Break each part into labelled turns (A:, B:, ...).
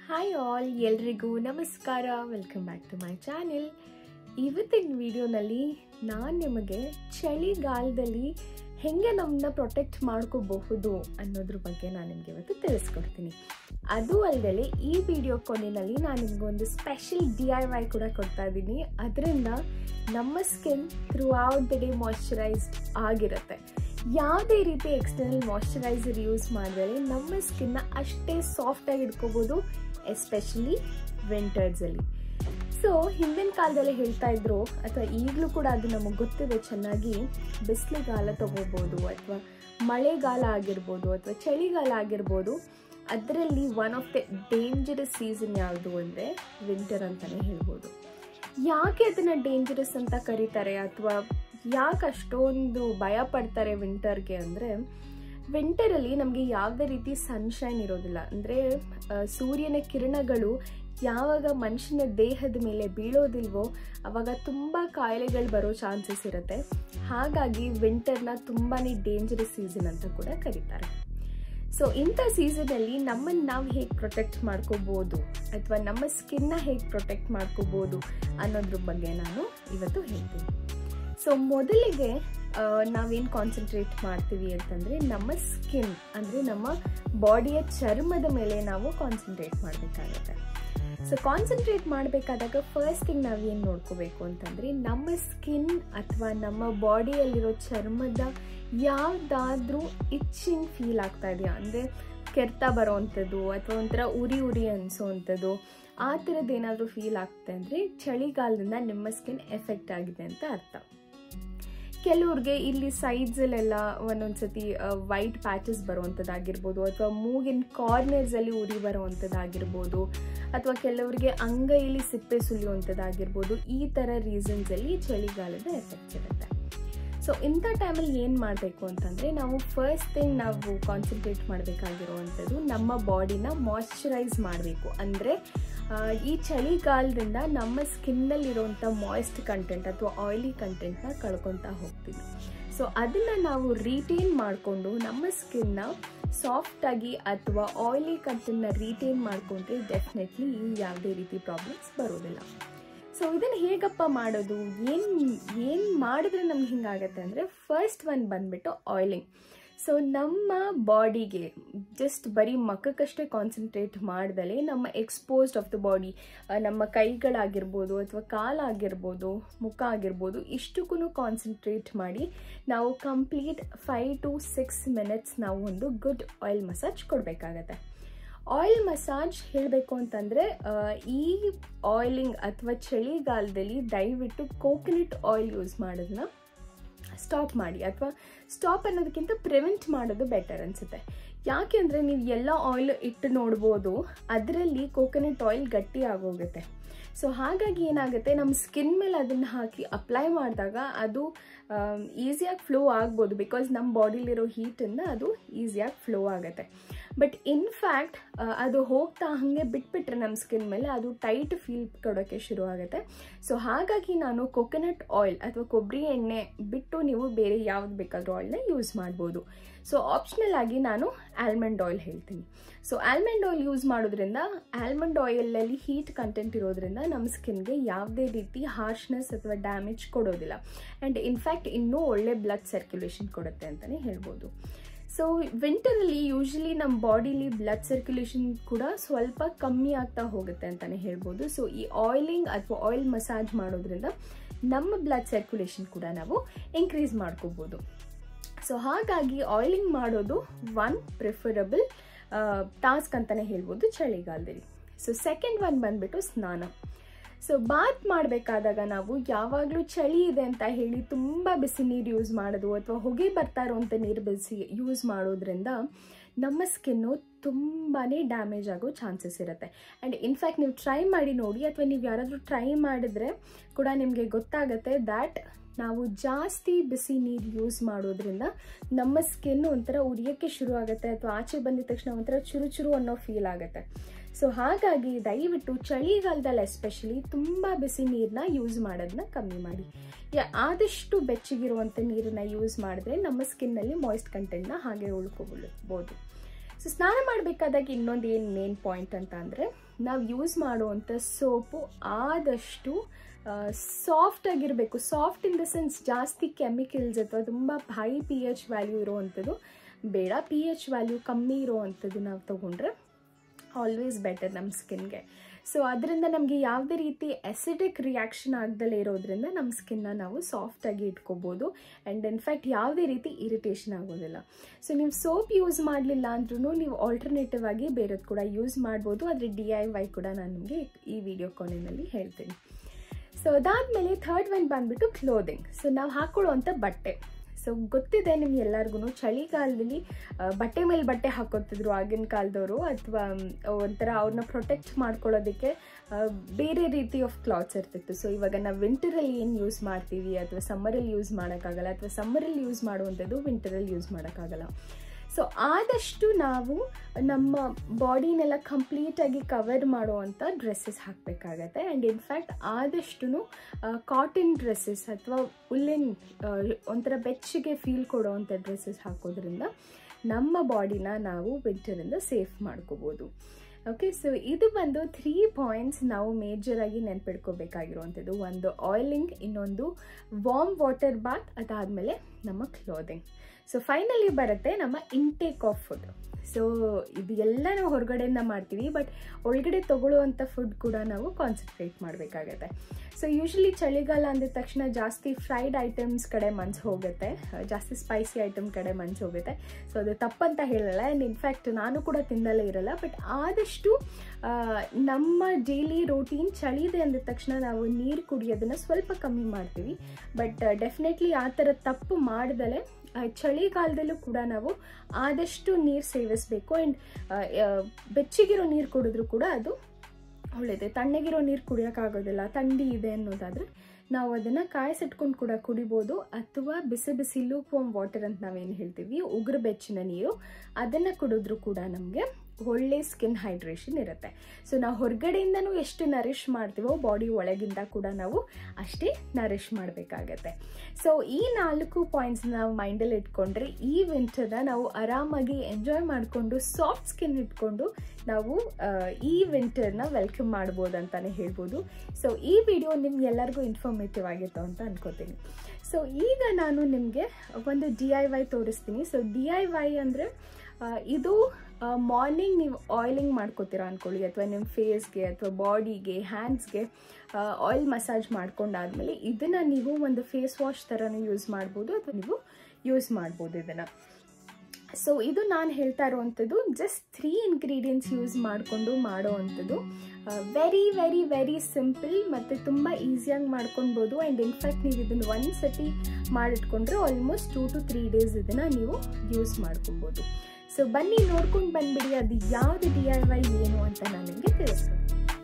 A: hi all ಎಲ್ರಿಗೂ ನಮಸ್ಕಾರ welcome back to my channel ಇವತ್ತಿನ ವಿಡಿಯೋನಲ್ಲಿ ನಾನು ನಿಮಗೆ ಚಳಿಗಾಲದಲ್ಲಿ ಹೆಂಗೆ ನಮ್ಮನ್ನ ಪ್ರೊಟೆಕ್ಟ್ ಮಾಡ್ಕೋಬಹುದು ಅನ್ನೋದ್ರ ಬಗ್ಗೆ ನಾನು ನಿಮಗೆ ಇವತ್ತು ತಿಳಿಸ್ಕೊಡ್ತೀನಿ ಅದು ಅಲ್ಲದೆ ಈ ವಿಡಿಯೋ ಕೊನೆಯಲ್ಲಿ ನಾನು ನಿಮ್ಗೆ ಒಂದು ಸ್ಪೆಷಲ್ ಡಿ ಐ ವೈ ಕೂಡ ಕೊಡ್ತಾ ಇದ್ದೀನಿ ಅದರಿಂದ ನಮ್ಮ skin throughout the day moisturised ಆಗಿರುತ್ತೆ ಯಾವುದೇ ರೀತಿ ಎಕ್ಸ್ಟರ್ನಲ್ ಮಾಯ್ಶ್ಚರೈಸರ್ ಯೂಸ್ ಮಾಡಿದರೆ ನಮ್ಮ ಸ್ಕಿನ್ನ ಅಷ್ಟೇ ಸಾಫ್ಟಾಗಿ ಇಟ್ಕೋಬೋದು ಎಸ್ಪೆಷಲಿ ವಿಂಟರ್ಸಲ್ಲಿ ಸೊ ಹಿಂದಿನ ಕಾಲದಲ್ಲಿ ಹೇಳ್ತಾ ಇದ್ರು ಅಥವಾ ಈಗಲೂ ಕೂಡ ಅದು ನಮಗೆ ಗೊತ್ತಿದೆ ಚೆನ್ನಾಗಿ ಬಿಸಿಲಿಗಾಲ ತಗೋಬೋದು ಅಥವಾ ಮಳೆಗಾಲ ಆಗಿರ್ಬೋದು ಅಥವಾ ಚಳಿಗಾಲ ಆಗಿರ್ಬೋದು ಅದರಲ್ಲಿ one of the dangerous season ಯಾವುದು ಅಂದರೆ ವಿಂಟರ್ ಅಂತಲೇ ಹೇಳ್ಬೋದು ಯಾಕೆ ಅದನ್ನು ಡೇಂಜರಸ್ ಅಂತ ಕರೀತಾರೆ ಅಥವಾ ಯಾಕೆ ಅಷ್ಟೊಂದು ಭಯ ಪಡ್ತಾರೆ ವಿಂಟರ್ಗೆ ಅಂದರೆ ವಿಂಟರಲ್ಲಿ ನಮಗೆ ಯಾವುದೇ ರೀತಿ ಸನ್ಶೈನ್ ಇರೋದಿಲ್ಲ ಅಂದರೆ ಸೂರ್ಯನ ಕಿರಣಗಳು ಯಾವಾಗ ಮನುಷ್ಯನ ದೇಹದ ಮೇಲೆ ಬೀಳೋದಿಲ್ವೋ ಅವಾಗ ತುಂಬ ಕಾಯಿಲೆಗಳು ಬರೋ ಚಾನ್ಸಸ್ ಇರುತ್ತೆ ಹಾಗಾಗಿ ವಿಂಟರ್ನ ತುಂಬಾ ಡೇಂಜರಸ್ ಸೀಸನ್ ಅಂತ ಕೂಡ ಕರೀತಾರೆ ಸೊ ಇಂಥ ಸೀಸನಲ್ಲಿ ನಮ್ಮನ್ನು ನಾವು ಹೇಗೆ ಪ್ರೊಟೆಕ್ಟ್ ಮಾಡ್ಕೋಬೋದು ಅಥವಾ ನಮ್ಮ ಸ್ಕಿನ್ನ ಹೇಗೆ ಪ್ರೊಟೆಕ್ಟ್ ಮಾಡ್ಕೋಬೋದು ಅನ್ನೋದ್ರ ಬಗ್ಗೆ ನಾನು ಇವತ್ತು ಹೇಳ್ತೀನಿ ಸೊ ಮೊದಲಿಗೆ ನಾವೇನು ಕಾನ್ಸಂಟ್ರೇಟ್ ಮಾಡ್ತೀವಿ ಅಂತಂದರೆ ನಮ್ಮ ಸ್ಕಿನ್ ಅಂದರೆ ನಮ್ಮ ಬಾಡಿಯ ಚರ್ಮದ ಮೇಲೆ ನಾವು ಕಾನ್ಸಂಟ್ರೇಟ್ ಮಾಡಬೇಕಾಗತ್ತೆ ಸೊ ಕಾನ್ಸಂಟ್ರೇಟ್ ಮಾಡಬೇಕಾದಾಗ ಫಸ್ಟ್ ಥಿಂಗ್ ನಾವೇನು ನೋಡ್ಕೋಬೇಕು ಅಂತಂದರೆ ನಮ್ಮ ಸ್ಕಿನ್ ಅಥವಾ ನಮ್ಮ ಬಾಡಿಯಲ್ಲಿರೋ ಚರ್ಮದ ಯಾವುದಾದ್ರೂ ಇಚ್ಚಿಂಗ್ ಫೀಲ್ ಆಗ್ತಾ ಇದೆಯಾ ಅಂದರೆ ಕೆರೆತ ಬರೋವಂಥದ್ದು ಅಥವಾ ಒಂಥರ ಉರಿ ಉರಿ ಅನಿಸೋವಂಥದ್ದು ಆ ಥರದ್ದು ಏನಾದರೂ ಫೀಲ್ ಆಗ್ತದೆ ಅಂದರೆ ಚಳಿಗಾಲದಿಂದ ನಿಮ್ಮ ಸ್ಕಿನ್ ಎಫೆಕ್ಟ್ ಆಗಿದೆ ಅಂತ ಅರ್ಥ ಕೆಲವ್ರಿಗೆ ಇಲ್ಲಿ ಸೈಡ್ಸಲ್ಲೆಲ್ಲ ಒಂದೊಂದು ಸತಿ ವೈಟ್ ಪ್ಯಾಚಸ್ ಬರುವಂಥದ್ದಾಗಿರ್ಬೋದು ಅಥವಾ ಮೂಗಿನ ಕಾರ್ನರ್ಸಲ್ಲಿ ಉರಿ ಬರುವಂಥದ್ದಾಗಿರ್ಬೋದು ಅಥವಾ ಕೆಲವರಿಗೆ ಅಂಗೈಲಿ ಸಿಪ್ಪೆ ಸುಲಿಯುವಂಥದ್ದಾಗಿರ್ಬೋದು ಈ ಥರ ರೀಸನ್ಸಲ್ಲಿ ಚಳಿಗಾಲದ ಎಫೆಕ್ಟ್ಸ್ ಇರುತ್ತೆ ಸೊ ಇಂಥ ಟೈಮಲ್ಲಿ ಏನು ಮಾಡಬೇಕು ಅಂತಂದರೆ ನಾವು ಫಸ್ಟ್ ಥಿಂಗ್ ನಾವು ಕಾನ್ಸಂಟ್ರೇಟ್ ಮಾಡಬೇಕಾಗಿರುವಂಥದ್ದು ನಮ್ಮ ಬಾಡಿನ ಮಾಯ್ಶ್ಚರೈಸ್ ಮಾಡಬೇಕು ಅಂದರೆ ಈ ಚಳಿಗಾಲದಿಂದ ನಮ್ಮ ಸ್ಕಿನ್ನಲ್ಲಿರುವಂಥ ಮಾಯ್ಸ್ಟ್ ಕಂಟೆಂಟ್ ಅಥವಾ ಆಯಿಲಿ ಕಂಟೆಂಟ್ನ ಕಳ್ಕೊತಾ ಹೋಗ್ತೀವಿ ಸೊ ಅದನ್ನು ನಾವು ರೀಟೈನ್ ಮಾಡಿಕೊಂಡು ನಮ್ಮ ಸ್ಕಿನ್ನ ಸಾಫ್ಟಾಗಿ ಅಥವಾ ಆಯಿಲಿ ಕಂಟೆಂಟ್ನ ರೀಟೈನ್ ಮಾಡಿಕೊಂಡ್ರೆ ಡೆಫಿನೆಟ್ಲಿ ಯಾವುದೇ ರೀತಿ ಪ್ರಾಬ್ಲಮ್ಸ್ ಬರೋದಿಲ್ಲ ಸೊ ಇದನ್ನು ಹೇಗಪ್ಪ ಮಾಡೋದು ಏನು ಏನು ಮಾಡಿದ್ರೆ ನಮ್ಗೆ ಹಿಂಗಾಗತ್ತೆ ಅಂದರೆ ಫಸ್ಟ್ ಒಂದು ಬಂದುಬಿಟ್ಟು ಆಯಿಲಿಂಗ್ ಸೊ ನಮ್ಮ ಬಾಡಿಗೆ ಜಸ್ಟ್ ಬರೀ ಮಖಕ್ಕಷ್ಟೇ ಕಾನ್ಸಂಟ್ರೇಟ್ ಮಾಡ್ದಲೇ ನಮ್ಮ ಎಕ್ಸ್ಪೋಸ್ಡ್ ಆಫ್ ದ ಬಾಡಿ ನಮ್ಮ ಕೈಗಳಾಗಿರ್ಬೋದು ಅಥವಾ ಕಾಲಾಗಿರ್ಬೋದು ಮುಖ ಆಗಿರ್ಬೋದು ಇಷ್ಟಕ್ಕೂ ಕಾನ್ಸಂಟ್ರೇಟ್ ಮಾಡಿ ನಾವು complete five to six minutes ನಾವು ಒಂದು ಗುಡ್ ಆಯಿಲ್ ಮಸಾಜ್ ಕೊಡಬೇಕಾಗತ್ತೆ ಆಯಿಲ್ ಮಸಾಜ್ ಹೇಳಬೇಕು ಅಂತಂದರೆ ಈ ಆಯಿಲಿಂಗ್ ಅಥವಾ ಚಳಿಗಾಲದಲ್ಲಿ ದಯವಿಟ್ಟು ಕೋಕೋನಟ್ ಆಯಿಲ್ ಯೂಸ್ ಮಾಡೋದನ್ನ ಸ್ಟಾಪ್ ಮಾಡಿ ಅಥವಾ ಸ್ಟಾಪ್ ಅನ್ನೋದಕ್ಕಿಂತ ಪ್ರಿವೆಂಟ್ ಮಾಡೋದು ಬೆಟರ್ ಅನಿಸುತ್ತೆ ಯಾಕೆ ಅಂದರೆ ನೀವು ಎಲ್ಲ ಆಯಿಲ್ ಇಟ್ಟು ನೋಡ್ಬೋದು ಅದರಲ್ಲಿ ಕೋಕೋನಟ್ ಆಯಿಲ್ ಗಟ್ಟಿ ಆಗೋಗುತ್ತೆ ಸೊ ಹಾಗಾಗಿ ಏನಾಗುತ್ತೆ ನಮ್ಮ ಸ್ಕಿನ್ ಮೇಲೆ ಅದನ್ನು ಹಾಕಿ ಅಪ್ಲೈ ಮಾಡಿದಾಗ ಅದು ಈಸಿಯಾಗಿ ಫ್ಲೋ ಆಗ್ಬೋದು ಬಿಕಾಸ್ ನಮ್ಮ ಬಾಡಿಲಿರೋ ಹೀಟನ್ನು ಅದು ಈಸಿಯಾಗಿ ಫ್ಲೋ ಆಗುತ್ತೆ ಬಟ್ ಇನ್ಫ್ಯಾಕ್ಟ್ ಅದು ಹೋಗ್ತಾ ಹಾಗೆ ಬಿಟ್ಬಿಟ್ರೆ ನಮ್ಮ ಸ್ಕಿನ್ ಮೇಲೆ ಅದು ಟೈಟ್ ಫೀಲ್ ಕೊಡೋಕ್ಕೆ ಶುರು ಆಗುತ್ತೆ ಸೊ ಹಾಗಾಗಿ ನಾನು ಕೊಕೊನಟ್ ಆಯಿಲ್ ಅಥವಾ ಕೊಬ್ಬರಿ ಎಣ್ಣೆ ಬಿಟ್ಟು ನೀವು ಬೇರೆ ಯಾವ್ದು ಬೇಕಾದರೂ ಆಯಿಲ್ನ ಯೂಸ್ ಮಾಡ್ಬೋದು ಸೊ ಆಪ್ಷನಲ್ ಆಗಿ ನಾನು ಆಲ್ಮಂಡ್ ಆಯಿಲ್ ಹೇಳ್ತೀನಿ ಸೊ ಆಲ್ಮಂಡ್ ಆಯಿಲ್ ಯೂಸ್ ಮಾಡೋದ್ರಿಂದ ಆಲ್ಮಂಡ್ ಆಯಿಲಲ್ಲಿ ಹೀಟ್ ಕಂಟೆಂಟ್ ಇರೋದ್ರಿಂದ ನಮ್ಮ ಸ್ಕಿನ್ಗೆ ಯಾವುದೇ ರೀತಿ ಹಾರ್ಶ್ನೆಸ್ ಅಥವಾ ಡ್ಯಾಮೇಜ್ ಕೊಡೋದಿಲ್ಲ ಆ್ಯಂಡ್ ಇನ್ಫ್ಯಾಕ್ಟ್ ಇನ್ನೂ ಒಳ್ಳೆ ಬ್ಲಡ್ ಸರ್ಕ್ಯುಲೇಷನ್ ಕೊಡುತ್ತೆ ಅಂತಲೇ ಹೇಳ್ಬೋದು ಸೊ ವಿಂಟರಲ್ಲಿ ಯೂಶ್ವಲಿ ನಮ್ಮ ಬಾಡಿಲಿ ಬ್ಲಡ್ ಸರ್ಕ್ಯುಲೇಷನ್ ಕೂಡ ಸ್ವಲ್ಪ ಕಮ್ಮಿ ಆಗ್ತಾ ಹೋಗುತ್ತೆ ಅಂತಲೇ ಹೇಳ್ಬೋದು ಸೊ ಈ ಆಯಿಲಿಂಗ್ ಅಥವಾ ಆಯಿಲ್ ಮಸಾಜ್ ಮಾಡೋದ್ರಿಂದ ನಮ್ಮ ಬ್ಲಡ್ ಸರ್ಕ್ಯುಲೇಷನ್ ಕೂಡ ನಾವು ಇನ್ಕ್ರೀಸ್ ಮಾಡ್ಕೋಬೋದು ಸೊ ಹಾಗಾಗಿ ಆಯಿಲಿಂಗ್ ಮಾಡೋದು ಒನ್ ಪ್ರಿಫರಬಲ್ ಟಾಸ್ಕ್ ಅಂತಲೇ ಹೇಳ್ಬೋದು ಚಳಿಗಾಲದಲ್ಲಿ ಸೊ ಸೆಕೆಂಡ್ ಒನ್ ಬಂದ್ಬಿಟ್ಟು ಸ್ನಾನ ಸೊ ಬಾತ್ ಮಾಡಬೇಕಾದಾಗ ನಾವು ಯಾವಾಗಲೂ ಚಳಿ ಇದೆ ಅಂತ ಹೇಳಿ ತುಂಬ ಬಿಸಿ ನೀರು ಯೂಸ್ ಮಾಡೋದು ಅಥವಾ ಹೊಗೆ ಬರ್ತಾ ಇರೋವಂಥ ನೀರು ಬಿಸಿ ಯೂಸ್ ಮಾಡೋದ್ರಿಂದ ನಮ್ಮ ಸ್ಕಿನ್ನು ತುಂಬಾ ಡ್ಯಾಮೇಜ್ ಆಗೋ ಚಾನ್ಸಸ್ ಇರುತ್ತೆ ಆ್ಯಂಡ್ ಇನ್ಫ್ಯಾಕ್ಟ್ ನೀವು ಟ್ರೈ ಮಾಡಿ ನೋಡಿ ಅಥವಾ ನೀವು ಯಾರಾದರೂ ಟ್ರೈ ಮಾಡಿದ್ರೆ ಕೂಡ ನಿಮಗೆ ಗೊತ್ತಾಗುತ್ತೆ ದ್ಯಾಟ್ ನಾವು ಜಾಸ್ತಿ ಬಿಸಿ ನೀರು ಯೂಸ್ ಮಾಡೋದ್ರಿಂದ ನಮ್ಮ ಸ್ಕಿನ್ ಒಂಥರ ಉರಿಯೋಕ್ಕೆ ಶುರು ಆಗುತ್ತೆ ಅಥವಾ ಆಚೆ ಬಂದಿದ ತಕ್ಷಣ ಒಂಥರ ಚುರು ಚುರು ಅನ್ನೋ ಫೀಲ್ ಆಗುತ್ತೆ ಸೊ ಹಾಗಾಗಿ ದಯವಿಟ್ಟು ಚಳಿಗಾಲದಲ್ಲಿ ಎಸ್ಪೆಷಲಿ ತುಂಬ ಬಿಸಿ ನೀರನ್ನ ಯೂಸ್ ಮಾಡೋದನ್ನ ಕಮ್ಮಿ ಮಾಡಿ ಆದಷ್ಟು ಬೆಚ್ಚಗಿರುವಂಥ ನೀರನ್ನ ಯೂಸ್ ಮಾಡಿದ್ರೆ ನಮ್ಮ ಸ್ಕಿನ್ನಲ್ಲಿ ಮಾಯ್ಸ್ಟ್ ಕಂಟೆಂಟ್ನ ಹಾಗೆ ಉಳ್ಕೊಬೋದು ಸೊ ಸ್ನಾನ ಮಾಡಬೇಕಾದಾಗ ಇನ್ನೊಂದು ಏನು ಮೇನ್ ಪಾಯಿಂಟ್ ಅಂತ ಅಂದರೆ ನಾವು ಯೂಸ್ ಮಾಡುವಂಥ ಸೋಪು ಆದಷ್ಟು ಸಾಫ್ಟ್ ಆಗಿರಬೇಕು ಸಾಫ್ಟ್ ಇನ್ ದ ಸೆನ್ಸ್ ಜಾಸ್ತಿ ಕೆಮಿಕಲ್ಸ್ ಅಥವಾ ತುಂಬ ಹೈ ಪಿ ಎಚ್ ವ್ಯಾಲ್ಯೂ ಇರೋವಂಥದ್ದು ಬೇಡ ಪಿ ಎಚ್ ವ್ಯಾಲ್ಯೂ ಕಮ್ಮಿ ಇರೋವಂಥದ್ದು ನಾವು ತೊಗೊಂಡ್ರೆ ಆಲ್ವೇಸ್ ಬೆಟರ್ ನಮ್ಮ ಸ್ಕಿನ್ಗೆ ಸೊ ಅದರಿಂದ ನಮಗೆ ಯಾವುದೇ ರೀತಿ ಎಸಿಡಿಕ್ ರಿಯಾಕ್ಷನ್ ಆಗ್ದಲೇ ಇರೋದ್ರಿಂದ ನಮ್ಮ ಸ್ಕಿನ್ನ ನಾವು ಸಾಫ್ಟಾಗಿ ಇಟ್ಕೋಬೋದು ಆ್ಯಂಡ್ ಇನ್ಫ್ಯಾಕ್ಟ್ ಯಾವುದೇ ರೀತಿ ಇರಿಟೇಷನ್ ಆಗೋದಿಲ್ಲ ಸೊ ನೀವು ಸೋಪ್ ಯೂಸ್ ಮಾಡಲಿಲ್ಲ ಅಂದ್ರೂ ನೀವು ಆಲ್ಟರ್ನೇಟಿವ್ ಆಗಿ ಬೇರೆದು ಕೂಡ ಯೂಸ್ ಮಾಡ್ಬೋದು ಆದರೆ ಡಿ ಐ ವೈ ಕೂಡ ನಾನು ನಿಮಗೆ ಈ ವಿಡಿಯೋ ಕೊನೆಯಲ್ಲಿ ಹೇಳ್ತೀನಿ ಸೊ ಅದಾದಮೇಲೆ ಥರ್ಡ್ ಒನ್ ಬಂದುಬಿಟ್ಟು ಕ್ಲೋದಿಂಗ್ ಸೊ ನಾವು ಹಾಕ್ಕೊಳ್ಳುವಂಥ ಬಟ್ಟೆ ಸೊ ಗೊತ್ತಿದೆ ನಿಮ್ಗೆ ಎಲ್ಲರಿಗೂ ಚಳಿಗಾಲದಲ್ಲಿ ಬಟ್ಟೆ ಮೇಲೆ ಬಟ್ಟೆ ಹಾಕೋತಿದ್ರು ಆಗಿನ ಕಾಲದವರು ಅಥವಾ ಒಂಥರ ಅವ್ರನ್ನ ಪ್ರೊಟೆಕ್ಟ್ ಮಾಡ್ಕೊಳ್ಳೋದಕ್ಕೆ ಬೇರೆ ರೀತಿ ಆಫ್ ಕ್ಲಾತ್ಸ್ ಇರ್ತಿತ್ತು ಸೊ ಇವಾಗ ನಾವು ವಿಂಟರಲ್ಲಿ ಏನು ಯೂಸ್ ಮಾಡ್ತೀವಿ ಅಥವಾ ಸಮ್ಮರಲ್ಲಿ ಯೂಸ್ ಮಾಡೋಕ್ಕಾಗಲ್ಲ ಅಥವಾ ಸಮ್ಮರಲ್ಲಿ ಯೂಸ್ ಮಾಡುವಂಥದ್ದು ವಿಂಟರಲ್ಲಿ ಯೂಸ್ ಮಾಡೋಕ್ಕಾಗಲ್ಲ ಸೊ ಆದಷ್ಟು ನಾವು ನಮ್ಮ ಬಾಡಿನೆಲ್ಲ ಕಂಪ್ಲೀಟಾಗಿ ಕವರ್ ಮಾಡುವಂಥ ಡ್ರೆಸ್ಸಸ್ ಹಾಕಬೇಕಾಗತ್ತೆ ಆ್ಯಂಡ್ ಇನ್ಫ್ಯಾಕ್ಟ್ ಆದಷ್ಟು ಕಾಟನ್ ಡ್ರೆಸ್ಸಸ್ ಅಥವಾ ಉಲ್ಲಿನ್ ಒಂಥರ ಬೆಚ್ಚಗೆ ಫೀಲ್ ಕೊಡೋವಂಥ ಡ್ರೆಸ್ಸಸ್ ಹಾಕೋದ್ರಿಂದ ನಮ್ಮ ಬಾಡಿನ ನಾವು ವಿಂಟರಿಂದ ಸೇಫ್ ಮಾಡ್ಕೋಬೋದು ಓಕೆ ಸೊ ಇದು ಬಂದು ತ್ರೀ ಪಾಯಿಂಟ್ಸ್ ನಾವು ಮೇಜರಾಗಿ ನೆನ್ಪಿಡ್ಕೋಬೇಕಾಗಿರುವಂಥದ್ದು ಒಂದು ಆಯಿಲಿಂಗ್ ಇನ್ನೊಂದು ವಾರ್ಮ್ ವಾಟರ್ ಬಾತ್ ಅದಾದಮೇಲೆ ನಮ್ಮ ಕ್ಲೋದಿಂಗ್ ಸೊ ಫೈನಲಿ ಬರುತ್ತೆ ನಮ್ಮ ಇಂಟೇಕ್ ಆಫ್ ಫುಡ್ ಸೊ ಇದು ಎಲ್ಲ ನಾವು ಹೊರಗಡೆಯಿಂದ ಮಾಡ್ತೀವಿ ಬಟ್ ಒಳಗಡೆ ತೊಗೊಳ್ಳುವಂಥ ಫುಡ್ ಕೂಡ ನಾವು ಕಾನ್ಸಂಟ್ರೇಟ್ ಮಾಡಬೇಕಾಗತ್ತೆ ಸೊ ಯೂಶ್ವಲಿ ಚಳಿಗಾಲ ಅಂದಿದ ತಕ್ಷಣ ಜಾಸ್ತಿ ಫ್ರೈಡ್ ಐಟಮ್ಸ್ ಕಡೆ ಮನ್ಸು ಹೋಗುತ್ತೆ ಜಾಸ್ತಿ ಸ್ಪೈಸಿ ಐಟಮ್ ಕಡೆ ಮನ್ಸು ಹೋಗುತ್ತೆ ಸೊ ಅದು ತಪ್ಪಂತ ಹೇಳಲ್ಲ ಆ್ಯಂಡ್ ಇನ್ಫ್ಯಾಕ್ಟ್ ನಾನು ಕೂಡ ತಿನ್ನಲೇ ಇರಲ್ಲ ಬಟ್ ಆದಷ್ಟು ನಮ್ಮ ಡೈಲಿ ರೋಟೀನ್ ಚಳಿದೆ ಅಂದಿದ ತಕ್ಷಣ ನಾವು ನೀರು ಕುಡಿಯೋದನ್ನು ಸ್ವಲ್ಪ ಕಮ್ಮಿ ಮಾಡ್ತೀವಿ ಬಟ್ ಡೆಫಿನೆಟ್ಲಿ ಆ ಥರ ತಪ್ಪು ಮಾಡ್ದಲೇ ಚಳಿಗಾಲದಲ್ಲೂ ಕೂಡ ನಾವು ಆದಷ್ಟು ನೀರು ಸೇವಿಸಬೇಕು ಆ್ಯಂಡ್ ಬೆಚ್ಚಗಿರೋ ನೀರು ಕುಡಿದ್ರೂ ಕೂಡ ಅದು ಒಳ್ಳೆಯದು ತಣ್ಣಗಿರೋ ನೀರು ಕುಡಿಯೋಕ್ಕಾಗೋದಿಲ್ಲ ಥಂಡಿ ಇದೆ ಅನ್ನೋದಾದರೆ ನಾವು ಅದನ್ನು ಕಾಯಿಸಿಟ್ಕೊಂಡು ಕೂಡ ಕುಡಿಬೋದು ಅಥವಾ ಬಿಸಿ ಬಿಸಿ ಲೂಪ್ ವಾಮ್ ವಾಟರ್ ಅಂತ ನಾವೇನು ಹೇಳ್ತೀವಿ ಉಗುರು ಬೆಚ್ಚಿನ ನೀರು ಅದನ್ನು ಕುಡಿದ್ರೂ ಕೂಡ ನಮಗೆ ಒಳ್ಳೆ ಸ್ಕಿನ್ ಹೈಡ್ರೇಷನ್ ಇರುತ್ತೆ ಸೊ ನಾವು ಹೊರಗಡೆಯಿಂದನೂ ಎಷ್ಟು ನರಿಷ್ ಮಾಡ್ತೀವೋ ಬಾಡಿ ಒಳಗಿಂದ ಕೂಡ ನಾವು ಅಷ್ಟೇ ನರಿಷ್ ಮಾಡಬೇಕಾಗತ್ತೆ ಸೊ ಈ ನಾಲ್ಕು ಪಾಯಿಂಟ್ಸ್ ನಾವು ಮೈಂಡಲ್ಲಿ ಇಟ್ಕೊಂಡ್ರೆ ಈ ವಿಂಟರ್ನ ನಾವು ಆರಾಮಾಗಿ ಎಂಜಾಯ್ ಮಾಡಿಕೊಂಡು ಸಾಫ್ಟ್ ಸ್ಕಿನ್ ಇಟ್ಕೊಂಡು ನಾವು ಈ ವಿಂಟರ್ನ ವೆಲ್ಕಮ್ ಮಾಡ್ಬೋದು ಅಂತಲೇ ಹೇಳ್ಬೋದು ಸೊ ಈ ವಿಡಿಯೋ ನಿಮ್ಗೆಲ್ಲರಿಗೂ ಇನ್ಫಾರ್ಮೇಟಿವ್ ಆಗಿತ್ತು ಅಂತ ಅನ್ಕೋತೀನಿ ಸೊ ಈಗ ನಾನು ನಿಮಗೆ ಒಂದು ಡಿ ಐ ವೈ ತೋರಿಸ್ತೀನಿ ಸೊ ಡಿ ಐ ವೈ ಅಂದರೆ ಇದು ಮಾರ್ನಿಂಗ್ ನೀವು ಆಯಿಲಿಂಗ್ ಮಾಡ್ಕೋತೀರಾ ಅಂದ್ಕೊಳ್ಳಿ ಅಥವಾ ನಿಮ್ಮ ಫೇಸ್ಗೆ ಅಥವಾ ಬಾಡಿಗೆ ಹ್ಯಾಂಡ್ಸ್ಗೆ ಆಯಿಲ್ ಮಸಾಜ್ ಮಾಡ್ಕೊಂಡಾದ್ಮೇಲೆ ಇದನ್ನು ನೀವು ಒಂದು ಫೇಸ್ ವಾಶ್ ಥರನೂ ಯೂಸ್ ಮಾಡ್ಬೋದು ಅಥವಾ ನೀವು ಯೂಸ್ ಮಾಡ್ಬೋದು ಇದನ್ನು ಸೊ ಇದು ನಾನು ಹೇಳ್ತಾ ಇರುವಂಥದ್ದು ಜಸ್ಟ್ ತ್ರೀ ಇಂಗ್ರೀಡಿಯೆಂಟ್ಸ್ ಯೂಸ್ ಮಾಡಿಕೊಂಡು ಮಾಡೋ ಅಂಥದ್ದು ವೆರಿ ವೆರಿ ವೆರಿ ಸಿಂಪಲ್ ಮತ್ತು ತುಂಬ ಈಸಿಯಾಗಿ ಮಾಡ್ಕೊಳ್ಬೋದು ಆ್ಯಂಡ್ ಇನ್ಫ್ಯಾಕ್ಟ್ ನೀವು ಇದನ್ನು ಒಂದು ಸತಿ ಮಾಡಿಟ್ಕೊಂಡ್ರೆ almost two to three days ಇದನ್ನು ನೀವು ಯೂಸ್ ಮಾಡ್ಕೊಬೋದು ಸೊ ಬನ್ನಿ ನೋಡ್ಕೊಂಡು ಬಂದ್ಬಿಡಿ ಅದು ಯಾವುದು ಡಿ ಐ ವೈ ಏನು ಅಂತ ನಾನು ನಿಮಗೆ ತಿಳಿಸ್ತೀನಿ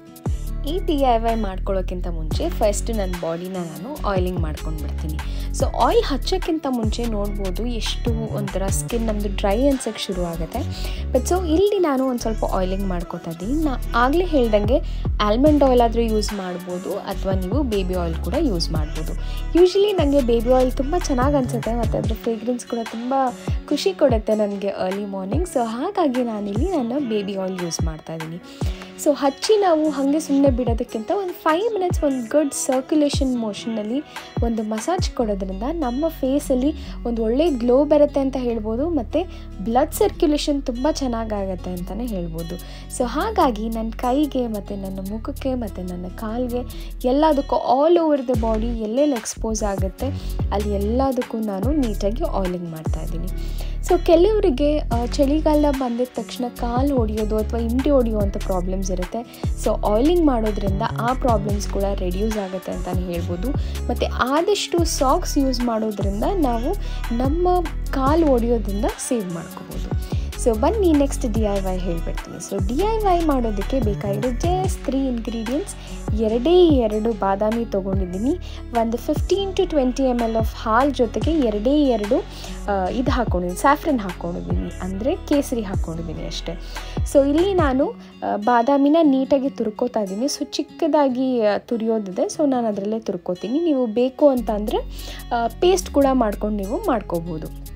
B: ಈ ಡಿ ಐ ವೈ ಮಾಡ್ಕೊಳ್ಳೋಕ್ಕಿಂತ ಮುಂಚೆ ಫಸ್ಟ್ ನನ್ನ ಬಾಡಿನ ನಾನು ಆಯಿಲಿಂಗ್ ಮಾಡ್ಕೊಂಡು ಬಿಡ್ತೀನಿ ಸೊ ಆಯಿಲ್ ಹಚ್ಚೋಕ್ಕಿಂತ ಮುಂಚೆ ನೋಡ್ಬೋದು ಎಷ್ಟು ಒಂಥರ ಸ್ಕಿನ್ ನಮ್ಮದು ಡ್ರೈ ಅನ್ಸೋಕ್ಕೆ ಶುರು ಆಗುತ್ತೆ ಬಟ್ ಸೊ ಇಲ್ಲಿ ನಾನು ಒಂದು ಸ್ವಲ್ಪ ಆಯಿಲಿಂಗ್ ಮಾಡ್ಕೊತಾ ಇದ್ದೀನಿ ನಾ ಆಗಲೇ ಹೇಳ್ದಂಗೆ ಆಲ್ಮಂಡ್ ಆಯಿಲ್ ಆದರೂ ಯೂಸ್ ಮಾಡ್ಬೋದು ಅಥವಾ ನೀವು ಬೇಬಿ ಆಯಿಲ್ ಕೂಡ ಯೂಸ್ ಮಾಡ್ಬೋದು ಯೂಶ್ವಲಿ ನನಗೆ ಬೇಬಿ ಆಯಿಲ್ ತುಂಬ ಚೆನ್ನಾಗಿ ಅನಿಸುತ್ತೆ ಮತ್ತು ಅದ್ರ ಫ್ರೇಗ್ರೆನ್ಸ್ ಕೂಡ ತುಂಬ ಖುಷಿ ಕೊಡುತ್ತೆ ನನಗೆ ಅರ್ಲಿ ಮಾರ್ನಿಂಗ್ ಸೊ ಹಾಗಾಗಿ ನಾನಿಲ್ಲಿ ನಾನು ಬೇಬಿ ಆಯಿಲ್ ಯೂಸ್ ಮಾಡ್ತಾ ಇದ್ದೀನಿ ಸೊ ಹಚ್ಚಿ ನಾವು ಹಾಗೆ ಸುಮ್ಮನೆ ಬಿಡೋದಕ್ಕಿಂತ ಒಂದು ಫೈವ್ ಮಿನಿಟ್ಸ್ ಒಂದು ಗುಡ್ ಸರ್ಕ್ಯುಲೇಷನ್ ಮೋಷನಲ್ಲಿ ಒಂದು ಮಸಾಜ್ ಕೊಡೋದ್ರಿಂದ ನಮ್ಮ ಫೇಸಲ್ಲಿ ಒಂದು ಒಳ್ಳೆ ಗ್ಲೋ ಬರುತ್ತೆ ಅಂತ ಹೇಳ್ಬೋದು ಮತ್ತು ಬ್ಲಡ್ ಸರ್ಕ್ಯುಲೇಷನ್ ತುಂಬ ಚೆನ್ನಾಗಾಗತ್ತೆ ಅಂತಲೇ ಹೇಳ್ಬೋದು ಸೊ ಹಾಗಾಗಿ ನನ್ನ ಕೈಗೆ ಮತ್ತು ನನ್ನ ಮುಖಕ್ಕೆ ಮತ್ತು ನನ್ನ ಕಾಲಿಗೆ ಎಲ್ಲದಕ್ಕೂ ಆಲ್ ಓವರ್ ದ ಬಾಡಿ ಎಲ್ಲೆಲ್ಲಿ ಎಕ್ಸ್ಪೋಸ್ ಆಗುತ್ತೆ ಅಲ್ಲಿ ಎಲ್ಲದಕ್ಕೂ ನಾನು ನೀಟಾಗಿ ಆಯಿಲಿಂಗ್ ಮಾಡ್ತಾಯಿದ್ದೀನಿ ಸೊ ಕೆಲವರಿಗೆ ಚಳಿಗಾಲ ಬಂದಿದ ತಕ್ಷಣ ಕಾಲು ಹೊಡೆಯೋದು ಅಥವಾ ಇಂಟಿ ಹೊಡೆಯುವಂಥ ಪ್ರಾಬ್ಲಮ್ಸ್ ಇರುತ್ತೆ ಸೊ ಆಯಿಲಿಂಗ್ ಮಾಡೋದ್ರಿಂದ ಆ ಪ್ರಾಬ್ಲಮ್ಸ್ ಕೂಡ ರೆಡ್ಯೂಸ್ ಆಗುತ್ತೆ ಅಂತಲೇ ಹೇಳ್ಬೋದು ಮತ್ತು ಆದಷ್ಟು ಸಾಕ್ಸ್ ಯೂಸ್ ಮಾಡೋದ್ರಿಂದ ನಾವು ನಮ್ಮ ಕಾಲು ಹೊಡೆಯೋದ್ರಿಂದ ಸೇವ್ ಮಾಡ್ಕೋಬೋದು ಸೊ ಬನ್ನಿ ನೆಕ್ಸ್ಟ್ ಡಿ ಐ ವೈ ಹೇಳ್ಬಿಡ್ತೀನಿ ಸೊ ಡಿ ಐ ವೈ ಮಾಡೋದಕ್ಕೆ ಬೇಕಾಗಿರೋ ಜಸ್ಟ್ ತ್ರೀ ಇಂಗ್ರೀಡಿಯೆಂಟ್ಸ್ ಎರಡೇ ಎರಡು ಬಾದಾಮಿ ತೊಗೊಂಡಿದ್ದೀನಿ ಒಂದು fifteen to twenty M L of ಹಾಲು ಜೊತೆಗೆ ಎರಡೇ ಎರಡು ಇದು ಹಾಕ್ಕೊಂಡಿದ್ದೀನಿ ಸ್ಯಾಫ್ರನ್ ಹಾಕ್ಕೊಂಡಿದ್ದೀನಿ ಅಂದರೆ ಕೇಸರಿ ಹಾಕ್ಕೊಂಡಿದ್ದೀನಿ ಅಷ್ಟೇ ಸೊ ಇಲ್ಲಿ ನಾನು ಬಾದಾಮಿನ ನೀಟಾಗಿ ತುರ್ಕೋತಾ ಇದ್ದೀನಿ ಸೊ ಚಿಕ್ಕದಾಗಿ ತುರಿಯೋದಿದೆ ಸೊ ನಾನು ಅದರಲ್ಲೇ ತುರ್ಕೋತೀನಿ ನೀವು ಬೇಕು ಅಂತ ಅಂದರೆ ಪೇಸ್ಟ್ ಕೂಡ ಮಾಡ್ಕೊಂಡು ನೀವು ಮಾಡ್ಕೋಬೋದು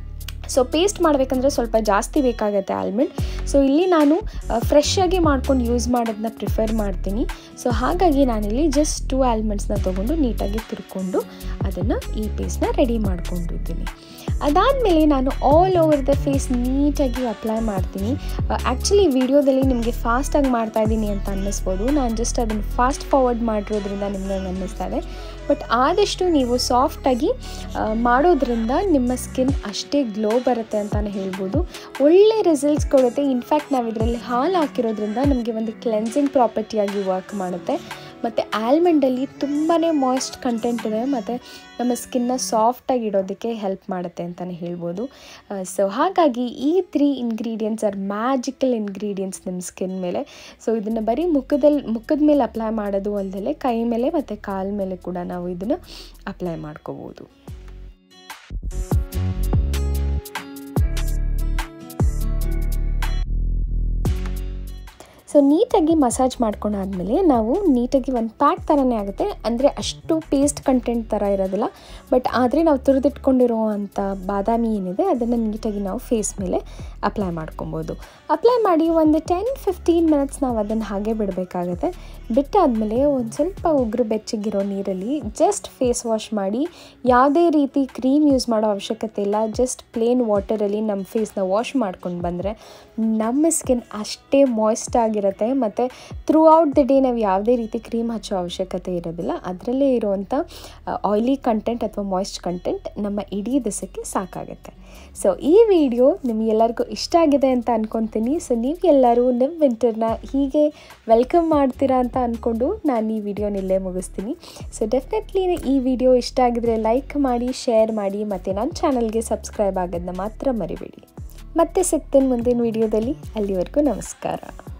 B: ಸೊ ಪೇಸ್ಟ್ ಮಾಡಬೇಕಂದ್ರೆ ಸ್ವಲ್ಪ ಜಾಸ್ತಿ ಬೇಕಾಗುತ್ತೆ ಆಲ್ಮಂಡ್ ಸೊ ಇಲ್ಲಿ ನಾನು ಫ್ರೆಶ್ ಆಗಿ ಮಾಡ್ಕೊಂಡು ಯೂಸ್ ಮಾಡೋದನ್ನ ಪ್ರಿಫರ್ ಮಾಡ್ತೀನಿ ಸೊ ಹಾಗಾಗಿ ನಾನಿಲ್ಲಿ ಜಸ್ಟ್ ಟೂ ಆಲ್ಮಂಡ್ಸ್ನ ತೊಗೊಂಡು ನೀಟಾಗಿ ತುರ್ಕೊಂಡು ಅದನ್ನು ಈ ಪೇಸ್ಟ್ನ ರೆಡಿ ಮಾಡ್ಕೊಂಡಿದ್ದೀನಿ ಅದಾದಮೇಲೆ ನಾನು ಆಲ್ ಓವರ್ ದ ಫೇಸ್ ನೀಟಾಗಿ ಅಪ್ಲೈ ಮಾಡ್ತೀನಿ ಆ್ಯಕ್ಚುಲಿ ವಿಡಿಯೋದಲ್ಲಿ ನಿಮಗೆ ಫಾಸ್ಟಾಗಿ ಮಾಡ್ತಾ ಇದ್ದೀನಿ ಅಂತ ಅನ್ನಿಸ್ಬೋದು ನಾನು ಜಸ್ಟ್ ಅದನ್ನು ಫಾಸ್ಟ್ ಫಾರ್ವರ್ಡ್ ಮಾಡಿರೋದ್ರಿಂದ ನಿಮ್ಗೆ ಹಂಗೆ ಅನ್ನಿಸ್ತಾ ಇದೆ ಬಟ್ ಆದಷ್ಟು ನೀವು ಸಾಫ್ಟಾಗಿ ಮಾಡೋದ್ರಿಂದ ನಿಮ್ಮ ಸ್ಕಿನ್ ಅಷ್ಟೇ ಗ್ಲೋ ಬರುತ್ತೆ ಅಂತಲೇ ಹೇಳ್ಬೋದು ಒಳ್ಳೆ ರಿಸಲ್ಟ್ಸ್ ಕೊಡುತ್ತೆ ಇನ್ಫ್ಯಾಕ್ಟ್ ನಾವು ಇದರಲ್ಲಿ ಹಾಲು ಹಾಕಿರೋದ್ರಿಂದ ನಮಗೆ ಒಂದು ಕ್ಲೆನ್ಸಿಂಗ್ ಪ್ರಾಪರ್ಟಿಯಾಗಿ ವರ್ಕ್ ಮಾಡುತ್ತೆ ಮತ್ತು ಆಲ್ಮಂಡಲ್ಲಿ ತುಂಬಾ ಮಾಯ್ಸ್ಟ್ ಕಂಟೆಂಟ್ ಇದೆ ಮತ್ತು ನಮ್ಮ ಸ್ಕಿನ್ನ ಸಾಫ್ಟಾಗಿ ಇಡೋದಕ್ಕೆ ಹೆಲ್ಪ್ ಮಾಡುತ್ತೆ ಅಂತಲೇ ಹೇಳ್ಬೋದು ಸೊ ಹಾಗಾಗಿ ಈ three ingredients are magical ingredients ನಿಮ್ಮ ಸ್ಕಿನ್ ಮೇಲೆ ಸೊ ಇದನ್ನು ಬರೀ ಮುಖದಲ್ಲಿ ಮುಖದ ಮೇಲೆ ಅಪ್ಲೈ ಮಾಡೋದು ಅಲ್ಲದೆ ಕೈ ಮೇಲೆ ಮತ್ತು ಕಾಲ ಮೇಲೆ ಕೂಡ ನಾವು ಇದನ್ನು ಅಪ್ಲೈ ಮಾಡ್ಕೋಬೋದು ಸೊ ನೀಟಾಗಿ ಮಸಾಜ್ ಮಾಡ್ಕೊಂಡಾದ್ಮೇಲೆ ನಾವು ನೀಟಾಗಿ ಒಂದು ಪ್ಯಾಕ್ ಥರನೇ ಆಗುತ್ತೆ ಅಂದರೆ ಅಷ್ಟು ಪೇಸ್ಟ್ ಕಂಟೆಂಟ್ ಥರ ಇರೋದಿಲ್ಲ ಬಟ್ ಆದರೆ ನಾವು ತುರಿದಿಟ್ಕೊಂಡಿರೋ ಅಂಥ ಬಾದಾಮಿ ಏನಿದೆ ಅದನ್ನು ನೀಟಾಗಿ ನಾವು ಫೇಸ್ ಮೇಲೆ ಅಪ್ಲೈ ಮಾಡ್ಕೊಬೋದು ಅಪ್ಲೈ ಮಾಡಿ ಒಂದು ಟೆನ್ ಫಿಫ್ಟೀನ್ ಮಿನಿಟ್ಸ್ ನಾವು ಅದನ್ನು ಹಾಗೆ ಬಿಡಬೇಕಾಗತ್ತೆ ಬಿಟ್ಟಾದಮೇಲೆ ಒಂದು ಸ್ವಲ್ಪ ಉಗುರು ಬೆಚ್ಚಗಿರೋ ನೀರಲ್ಲಿ ಜಸ್ಟ್ ಫೇಸ್ ವಾಶ್ ಮಾಡಿ ಯಾವುದೇ ರೀತಿ ಕ್ರೀಮ್ ಯೂಸ್ ಮಾಡೋ ಅವಶ್ಯಕತೆ ಇಲ್ಲ ಜಸ್ಟ್ ಪ್ಲೇನ್ ವಾಟರಲ್ಲಿ ನಮ್ಮ ಫೇಸ್ನ ವಾಶ್ ಮಾಡ್ಕೊಂಡು ಬಂದರೆ ನಮ್ಮ ಸ್ಕಿನ್ ಅಷ್ಟೇ ಮಾಯ್ಸ್ಟ್ ಆಗಿರುತ್ತೆ ಮತ್ತು ಥ್ರೂ ಔಟ್ ದ ಡೇ ನಾವು ಯಾವುದೇ ರೀತಿ ಕ್ರೀಮ್ ಹಚ್ಚೋ ಅವಶ್ಯಕತೆ ಇರೋದಿಲ್ಲ ಅದರಲ್ಲೇ ಇರುವಂಥ ಆಯ್ಲಿ ಕಂಟೆಂಟ್ ಅಥವಾ ಮಾಯ್ಸ್ಟ್ ಕಂಟೆಂಟ್ ನಮ್ಮ ಇಡೀ ದಿವಸಕ್ಕೆ ಸಾಕಾಗುತ್ತೆ ಸೊ ಈ ವಿಡಿಯೋ ನಿಮಗೆಲ್ಲರಿಗೂ ಇಷ್ಟ ಆಗಿದೆ ಅಂತ ಅಂದ್ಕೊತೀನಿ ಸೊ ನೀವು ಎಲ್ಲರೂ ನಿಮ್ಮ ವಿಂಟರ್ನ ಹೀಗೆ ವೆಲ್ಕಮ್ ಮಾಡ್ತೀರಾ ಅಂತ ಅಂದ್ಕೊಂಡು ನಾನು ಈ ವಿಡಿಯೋನ ಇಲ್ಲೇ ಮುಗಿಸ್ತೀನಿ ಸೊ ಡೆಫಿನೆಟ್ಲಿ ಈ ವಿಡಿಯೋ ಇಷ್ಟ ಆಗಿದ್ರೆ ಲೈಕ್ ಮಾಡಿ ಶೇರ್ ಮಾಡಿ ಮತ್ತು ನನ್ನ ಚಾನಲ್ಗೆ ಸಬ್ಸ್ಕ್ರೈಬ್ ಆಗೋದನ್ನ ಮಾತ್ರ ಮರಿಬೇಡಿ ಮತ್ತೆ ಸಿಗ್ತೇನೆ ಮುಂದಿನ ವಿಡಿಯೋದಲ್ಲಿ ಅಲ್ಲಿವರೆಗೂ ನಮಸ್ಕಾರ